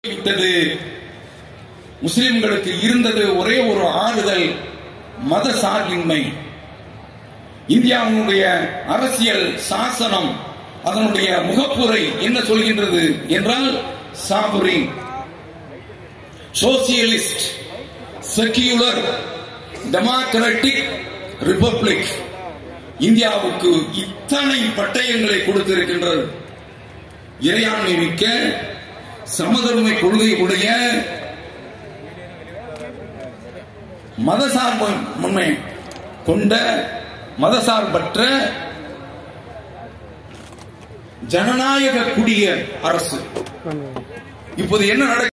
விட்டது முஸ்லிம்களுக்கு இருந்தது ஒரே ஒரு ஆறுதல் மத சார்பின்மை இந்தியாவுடைய அரசியல் சாசனம் அதனுடைய முகப்புரை என்ன சொல்கின்றது என்றால் sovereign socialist secular democratic republic இந்தியாவுக்கு இத்தனை பட்டயங்களை கொடுத்திருக்கின்றது இறையாண்மை மிக்க சமதர்மை கொள்கை உடைய மதசார்பன்மை கொண்ட மதசார்பற்ற ஜனநாயக குடிய அரசு இப்போது என்ன நடக்க